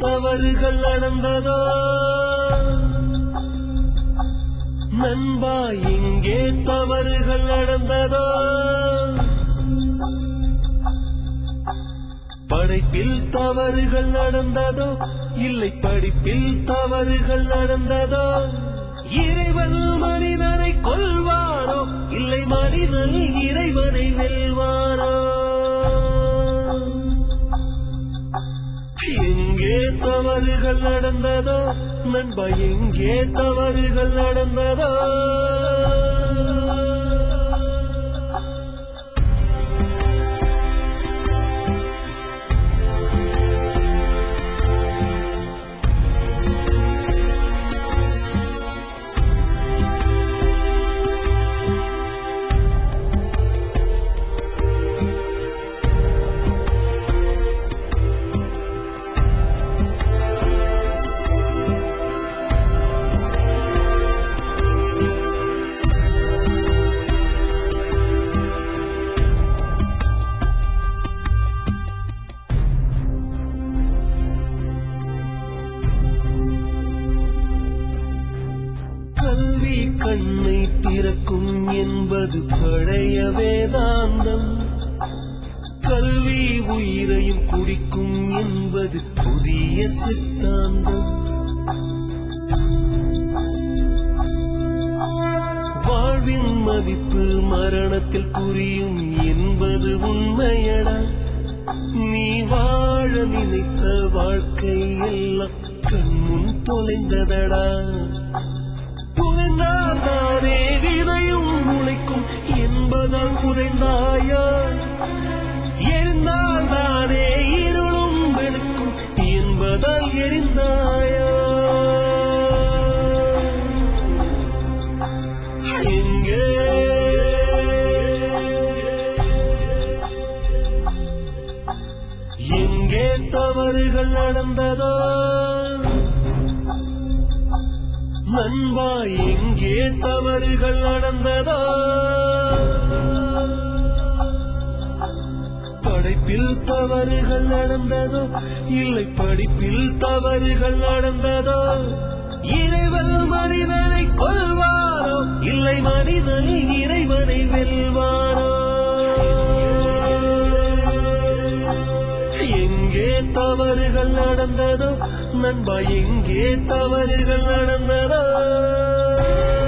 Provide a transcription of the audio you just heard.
தவறுகள் நடந்ததோ நண்பா எங்கே தவறுகள் நடந்ததோ படைப்பில் தவறுகள் நடந்ததோ இல்லை படிப்பில் தவறுகள் நடந்ததோ இறைவன் மனிதனை கொல்வாரோ இல்லை மனிதன் இறைவனை வெல்வாரோ எங்கே தவறுகள் நடந்ததோ நண்பா எங்கே தவறுகள் நடந்ததோ கல்வி கண்ணை திறக்கும் என்பது பழைய வேதாந்தம் கல்வி உயிரையும் குடிக்கும் என்பது புதிய சித்தாந்தம் வாழ்வின் மதிப்பு மரணத்தில் புரியும் என்பது உண்மையடா நீ வாழ நினைத்த வாழ்க்கை எல்லாம் கண்முன் தொலைந்ததடா புதைந்தால் தானே விதையும் முளைக்கும் என்பதால் புதைந்தாயா எரிந்தால் தானே இருளும் வெளுக்கும் என்பதால் எரிந்தாயா எங்கே எங்கே தவறுகள் நடந்ததோ நண்பா எங்கே தவறுகள் நடந்ததோ படைப்பில் தவறுகள் நடந்ததோ இல்லை படிப்பில் தவறுகள் நடந்ததோ இறைவன் மனிதனை கொல்வாரோ இல்லை மனிதன் இறைவனை வெல்வாரோ எங்கே தவறுகள் நடந்ததோ நண்பா எங்கே தவறுகள் நடந்ததோ